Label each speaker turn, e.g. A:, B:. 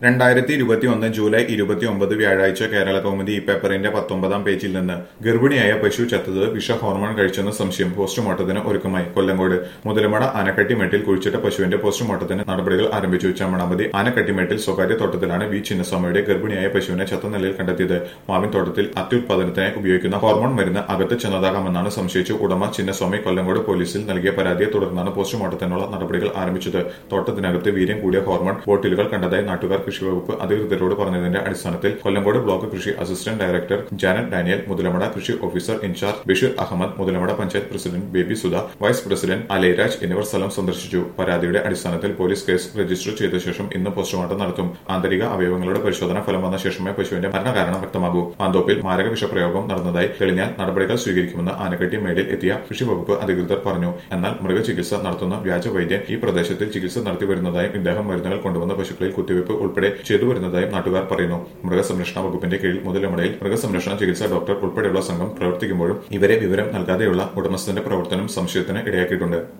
A: രണ്ടായിരത്തി ഇരുപത്തിയൊന്ന് ജൂലൈ ഇരുപത്തിയൊമ്പത് വ്യാഴാഴ്ച കേരള കൗമുദി ഈ പേപ്പറിന്റെ പത്തൊമ്പതാം പേജിൽ നിന്ന് ഗർഭിണിയായ പശു ചത്തത് വിഷ ഹോർമോൺ കഴിച്ചെന്ന സംശയം പോസ്റ്റ്മോർട്ടത്തിന് ഒരുക്കമായി കൊല്ലങ്കോട് മുതലമട ആനക്കട്ടിമേട്ടിൽ കുഴിച്ചിട്ട പശുവിന്റെ പോസ്റ്റ്മോർട്ടത്തിന് നടപടികൾ ആരംഭിച്ചു ചമ്മണാമതി ആനക്കട്ടിമേട്ടിൽ സ്വകാര്യ തോട്ടത്തിലാണ് വി ചിന്നസ്വാമിയുടെ ഗർഭിണിയായ പശുവിനെ ചത്ത നിലയിൽ കണ്ടെത്തിയത് മാവിൻ തോട്ടത്തിൽ അത്യുത്പാദനത്തിനായി ഉപയോഗിക്കുന്ന ഹോർമോൺ മരുന്ന് അകത്ത് ചെന്നതാകാമെന്നാണ് സംശയിച്ചു ഉടമ ചിന്നസ്വാമി കൊല്ലങ്കോട് പോലീസിൽ നൽകിയ പരാതിയെ തുടർന്നാണ് പോസ്റ്റ്മോർട്ടത്തിനുള്ള നടപടികൾ ആരംഭിച്ചത് തോട്ടത്തിനകത്ത് വീര്യം കൂടിയ ഹോർമോൺ ബോട്ടിലുകൾ കണ്ടതായി നാട്ടുകാർ കൃഷിവകുപ്പ് അധികൃതരോട് പറഞ്ഞതിന്റെ അടിസ്ഥാനത്തിൽ കൊല്ലങ്കോട് ബ്ലോക്ക് കൃഷി assistant director Janet Daniel Muthalamada കൃഷി officer in charge Basheer Ahmed Muthalamada panchayat president Baby Sudha vice president Alairaj എന്നിവർ സ്ഥലം സന്ദർശിച്ചു പരാതിയുടെ അടിസ്ഥാനത്തിൽ പോലീസ് കേസ് രജിസ്റ്റർ ചെയ്ത ശേഷം ഇന്ന് പോസ്റ്റ്മോർട്ടം നടത്തും ആന്തരിക അവയവങ്ങളുടെ പരിശോധന ഫലം വന്ന ശേഷമേ പശുവിന്റെ മരണകാരണം വ്യക്തമാകൂ മാന്തോപ്പിൽ മാരക വിഷപ്രയോഗം നടന്നതായി തെളിഞ്ഞാൽ നടപടികൾ സ്വീകരിക്കുമെന്ന് ആനക്കട്ടി മേടിൽ എത്തിയ കൃഷി വകുപ്പ് അധികൃതർ പറഞ്ഞു എന്നാൽ മൃഗചികിത്സ നടത്തുന്ന വ്യാജ വൈദ്യൻ ഈ പ്രദേശത്തിൽ ചികിത്സ നടത്തി വരുന്നതായും ഇദ്ദേഹം മരുന്നുകൾ കൊണ്ടുവന്ന പശുക്കളിൽ കുത്തിവയ്പ് ഉൾപ്പെടെ ചെയ്തു വരുന്നതായും നാട്ടുകാർ പറയുന്നു മൃഗസംരക്ഷണ വകുപ്പിന്റെ കീഴിൽ മുതലമടയിൽ മൃഗസംരക്ഷണ ചികിത്സാ ഡോക്ടർ ഉൾപ്പെടെയുള്ള സംഘം പ്രവർത്തിക്കുമ്പോഴും ഇവരെ വിവരം നൽകാതെയുള്ള ഉടമസ്ഥന്റെ പ്രവർത്തനം സംശയത്തിന് ഇടയാക്കിയിട്ടുണ്ട്